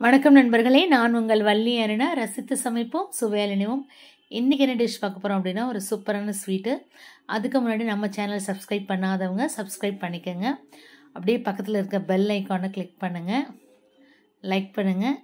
வணக்கம் நண்பர்களே நான் உங்கள் வள்ளி அருணா ரசித்து சமைப்போம் சுவையாலினிவும் இன்றைக்கி என்ன டிஷ் பார்க்க போகிறோம் அப்படின்னா ஒரு சூப்பரான ஸ்வீட்டு அதுக்கு முன்னாடி நம்ம சேனல் சப்ஸ்கிரைப் பண்ணாதவங்க சப்ஸ்கிரைப் பண்ணிக்கோங்க அப்படியே பக்கத்தில் இருக்க பெல் ஐக்கானை கிளிக் பண்ணுங்கள் லைக் பண்ணுங்கள்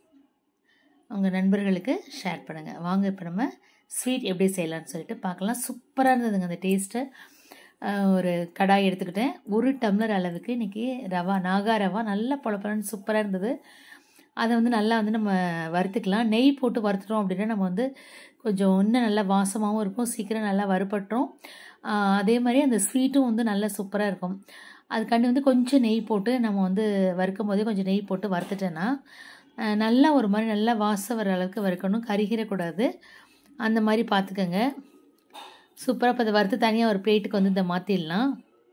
உங்கள் நண்பர்களுக்கு ஷேர் பண்ணுங்கள் வாங்க இப்போ நம்ம ஸ்வீட் எப்படி செய்யலாம்னு சொல்லிட்டு பார்க்கலாம் சூப்பராக இருந்ததுங்க அந்த டேஸ்ட்டு ஒரு கடாய் எடுத்துக்கிட்டேன் ஒரு டம்ளர் அளவுக்கு இன்றைக்கி ரவா நாகா ரவா நல்லா பொழப்பலன்னு சூப்பராக இருந்தது அதை வந்து நல்லா வந்து நம்ம வறுத்துக்கலாம் நெய் போட்டு வறுத்துட்டோம் அப்படின்னா நம்ம வந்து கொஞ்சம் இன்னும் நல்லா வாசமாகவும் இருக்கும் சீக்கிரம் நல்லா வறுபட்டுரும் அதே மாதிரி அந்த ஸ்வீட்டும் வந்து நல்லா சூப்பராக இருக்கும் அதுக்காண்டி வந்து கொஞ்சம் நெய் போட்டு நம்ம வந்து வறுக்கும் போதே கொஞ்சம் நெய் போட்டு வறுத்துட்டேன்னா நல்லா ஒரு மாதிரி நல்லா வாசம் வர அளவுக்கு வறுக்கணும் கருகிடக்கூடாது அந்த மாதிரி பார்த்துக்கோங்க சூப்பராக இப்போ அதை வறுத்து தனியாக ஒரு பிளேட்டுக்கு வந்து இதை மாற்றிடலாம்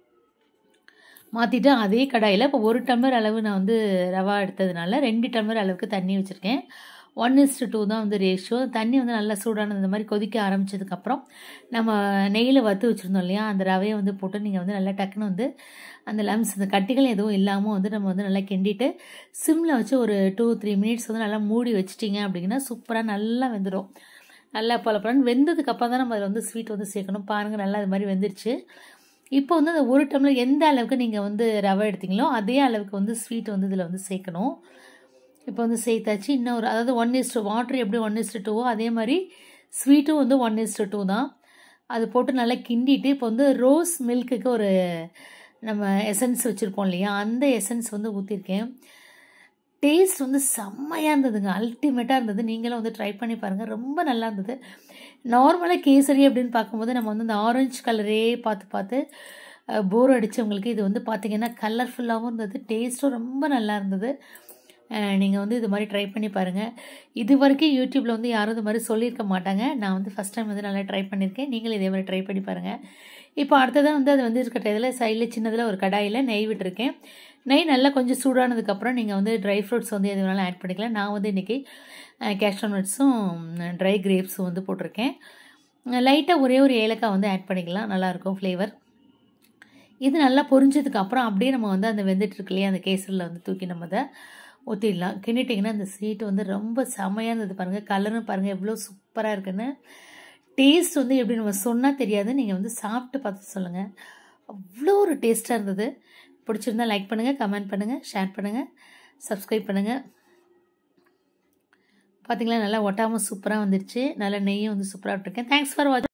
மாற்றிட்டு அதே கடாயில் இப்போ ஒரு டம்ளர் அளவு நான் வந்து ரவா எடுத்ததுனால ரெண்டு டம்ளர் அளவுக்கு தண்ணி வச்சுருக்கேன் ஒன் இஸ்டு டூ தான் வந்து ரேஷியோ தண்ணி வந்து நல்லா சூடானது இந்த மாதிரி கொதிக்க ஆரம்பித்ததுக்கப்புறம் நம்ம நெய்யில் வறுத்து வச்சுருந்தோம் இல்லையா அந்த ரவையை வந்து போட்டு நீங்கள் வந்து நல்லா டக்குன்னு வந்து அந்த லம்ஸ் இந்த கட்டிகள் எதுவும் இல்லாமல் வந்து நம்ம வந்து நல்லா கிண்டிட்டு சிம்மில் வச்சு ஒரு டூ த்ரீ மினிட்ஸ் வந்து நல்லா மூடி வச்சிட்டிங்க அப்படின்னா சூப்பராக நல்லா வெந்துடும் நல்லா பழப்பழன்னு வெந்ததுக்கப்புறம் தான் நம்ம அதில் வந்து ஸ்வீட் வந்து சேர்க்கணும் பாருங்கள் நல்லா அது மாதிரி வெந்துருச்சு இப்போ வந்து அந்த ஒரு டம்ளர் எந்த அளவுக்கு நீங்கள் வந்து ரவை எடுத்தீங்களோ அதே அளவுக்கு வந்து ஸ்வீட் வந்து இதில் வந்து சேர்க்கணும் இப்போ வந்து சேர்த்தாச்சு இன்னும் ஒரு அதாவது ஒன் இஸ்டு வாட்டர் எப்படி ஒன் இஸ்டு டூவோ அதே மாதிரி ஸ்வீட்டும் வந்து ஒன் இஸ்டு டூ தான் அது போட்டு நல்லா கிண்டிட்டு இப்போ வந்து ரோஸ் மில்க்குக்கு ஒரு நம்ம எசன்ஸ் வச்சுருப்போம் இல்லையா அந்த எசன்ஸ் வந்து ஊற்றிருக்கேன் டேஸ்ட் வந்து செம்மையாக இருந்ததுங்க அல்டிமேட்டாக இருந்தது நீங்களும் வந்து ட்ரை பண்ணி பாருங்கள் ரொம்ப நல்லா இருந்தது நார்மலாக கேசரி அப்படின்னு பார்க்கும்போது நம்ம வந்து இந்த ஆரஞ்சு கலரே பார்த்து பார்த்து போர் அடித்தவங்களுக்கு இது வந்து பார்த்திங்கன்னா கலர்ஃபுல்லாகவும் இருந்தது டேஸ்ட்டும் ரொம்ப நல்லா இருந்தது நீங்கள் வந்து இது மாதிரி ட்ரை பண்ணி பாருங்கள் இது வரைக்கும் யூடியூப்பில் வந்து யாரும் இது மாதிரி சொல்லியிருக்க மாட்டாங்க நான் வந்து ஃபஸ்ட் டைம் வந்து நல்லா ட்ரை பண்ணியிருக்கேன் நீங்களும் இதே மாதிரி ட்ரை பண்ணி பாருங்கள் இப்போ அடுத்ததாக வந்து அது வந்து இருக்கிற இதில் சைடில் சின்னதில் ஒரு கடாயில் நெய் விட்டுருக்கேன் நெய் நல்லா கொஞ்சம் சூடானதுக்கப்புறம் நீங்கள் வந்து ட்ரை ஃப்ரூட்ஸ் வந்து எது வேணாலும் ஆட் பண்ணிக்கலாம் நான் வந்து இன்றைக்கி கேஷ்யூ நட்ஸும் ட்ரை கிரேப்ஸும் வந்து போட்டிருக்கேன் லைட்டாக ஒரே ஒரு ஏலக்காய் வந்து ஆட் பண்ணிக்கலாம் நல்லாயிருக்கும் ஃப்ளேவர் இது நல்லா பொரிஞ்சதுக்கு அப்புறம் அப்படியே நம்ம வந்து அந்த வெந்துட்டு இருக்கு இல்லையா அந்த கேசரில் வந்து தூக்கி நம்ம அதை ஊற்றிடலாம் கிண்டிட்டிங்கன்னா அந்த ஸ்வீட் வந்து ரொம்ப செமையாக இருந்தது பாருங்கள் கலரும் பாருங்கள் எவ்வளோ சூப்பராக இருக்குன்னு டேஸ்ட் வந்து எப்படி நம்ம சொன்னால் தெரியாது நீங்கள் வந்து சாப்பிட்டு பார்த்து சொல்லுங்கள் அவ்வளோ ஒரு டேஸ்ட்டாக இருந்தது பிடிச்சிருந்தா லைக் பண்ணுங்கள் கமெண்ட் பண்ணுங்கள் ஷேர் பண்ணுங்கள் சப்ஸ்கிரைப் பண்ணுங்கள் பார்த்திங்களா நல்லா ஒட்டாமல் சூப்பராக வந்துருச்சு நல்லா நெய்யும் வந்து சூப்பராக விட்டுருக்கேன் தேங்க்ஸ் ஃபார் வாட்ச்